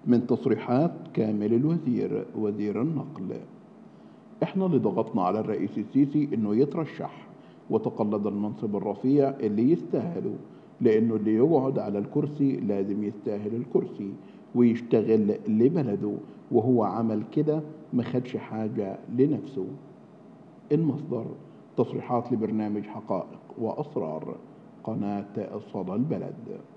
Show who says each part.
Speaker 1: من تصريحات كامل الوزير وزير النقل احنا اللي ضغطنا على الرئيس السيسي انه يترشح وتقلد المنصب الرفيع اللي يستاهله لانه اللي يقعد على الكرسي لازم يستاهل الكرسي ويشتغل لبلده وهو عمل كده ما خدش حاجة لنفسه المصدر تصريحات لبرنامج حقائق وأسرار قناة صدى البلد